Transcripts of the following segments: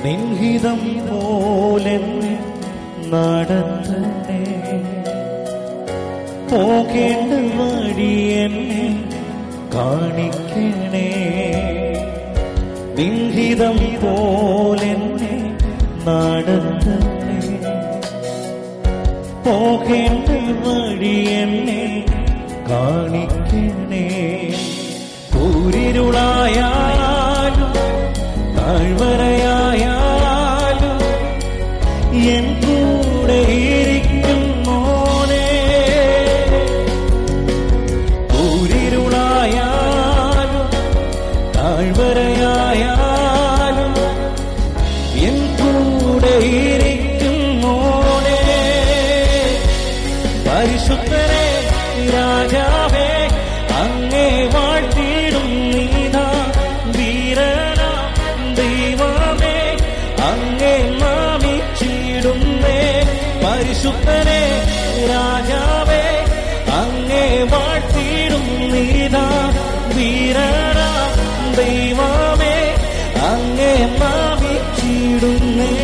നിൻഹിതം പോലെ നടത്തണേ പോകേണ്ട വഴി എന്നെ കാണിക്കണേ നിൻഹിതം പോലെ നടത്തണേ പോകേണ്ട വഴി എന്നെ കാണിക്കണേ കൂരിരുളായാലും താഴ്വരയായാലും എൻ കൂടെ ഇരിക്കുന്നോനെ കൂരിരുളായാലും താഴ്വരയായാലും എൻ കൂടെ ഇരിക്കുന്നോനെ പരിശുദ്ധരെ രാജാവേ അങ്ങേ വാഴ്ത്തിയിടും നീതാ വീരന ദൈവമേ അങ്ങേ നാമിച്ചിടുന്നേ പരിശുദ്ധനെ രാജാവേ അങ്ങേ വാഴ്ത്തിയിടും നീതാ വീരന ദൈവമേ അങ്ങേ നാമിച്ചിടുന്നേ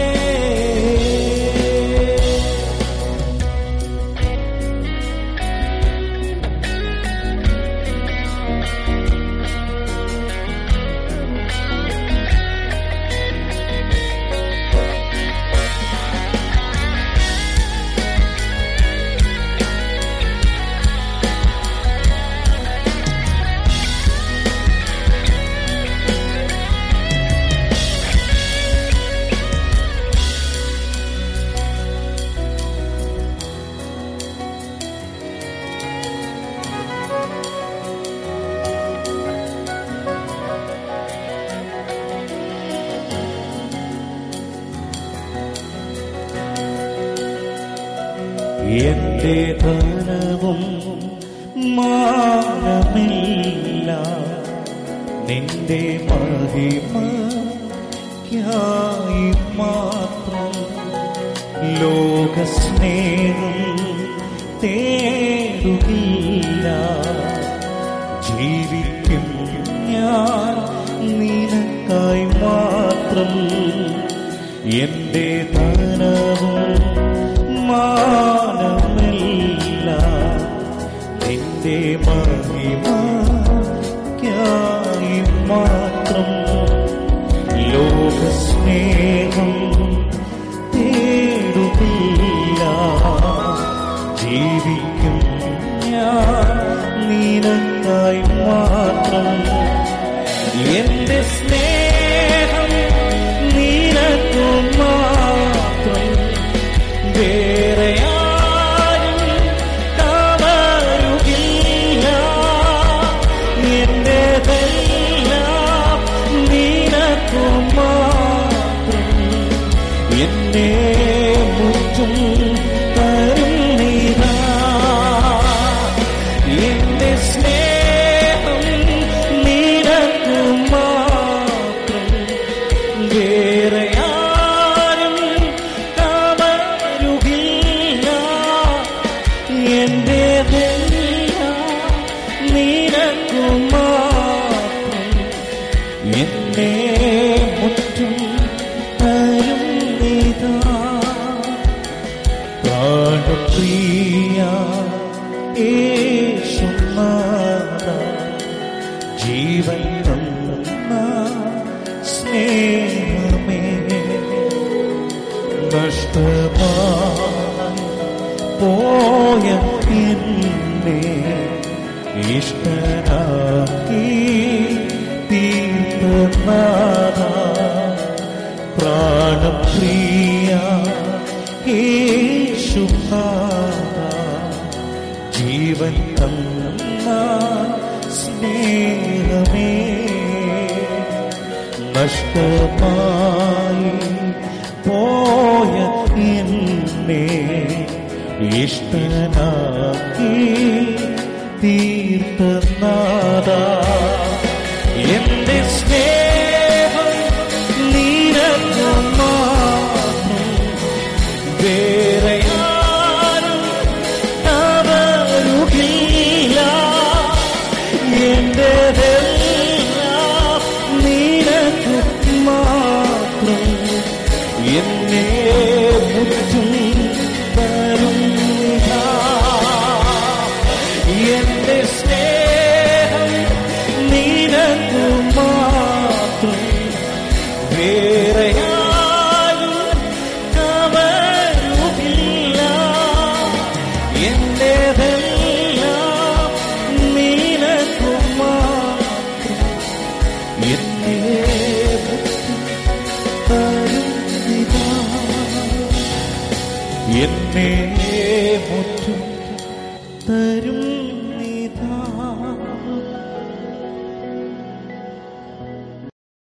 എന്റെ ധനവും മാനമില്ല നിന്റെ മഹിമയ്ക്കായി മാത്രം ലോകസ്നേഹം തേടുകില്ല ജീവിക്കും ഞാൻ നിനക്കായി മാത്രം എന്റെ ധനവും മാനമില്ല നിന്റെ മഹിമയ്ക്കായി മാത്രം ലോകസ്നേഹം തേടുകില്ല ജീവിക്കും ഞാൻ നിനക്കായി മാത്രം എന്റെ സ്നേഹം നിനക്കു മാത്രം വേറെ ആരും കവരുകില്ല എന്റേതെല്ലാം നിനക്കു മാത്രം എന്നെ മുറ്റും തരുന്നിതാ എന്റെ സ്നേഹം നിനക്കു മാത്രം വേറെ ആരും കവരുകില്ല എന്റേതെല്ലാം നിനക്കു മാത്രം എന്നെ മുറ്റും തരുന്നിതാ പ്രാണപ്രിയ യേശുനാഥ ജീവൻ തന്ന സ്നേഹമേ നഷ്ടമായി പോയ എന്നെ ഇഷ്ടനാക്കി തീർത്തനാഥ പ്രാണപ്രിയ യേശുനാഥ ജീവൻ തന്ന സ്നേഹമേ നഷ്ടമായി പോയ എന്നെ ഇഷ്ടനാക്കി തീർത്തനാഥ എന്റെ സ്നേഹം നിനക്കു മാത്രം വേറെ ആരും അവരുകില്ല എന്റേതെല്ലാം നിനക്കു മാത്രം എന്റെ സ്നേഹം നിനക്കു മാത്രം വേറെ ആരും കവരുകില്ല എന്റേതെല്ലാം നിനക്കു മാത്രം എന്നെ തരുന്നിതാ എന്നെ മുറ്റും തരും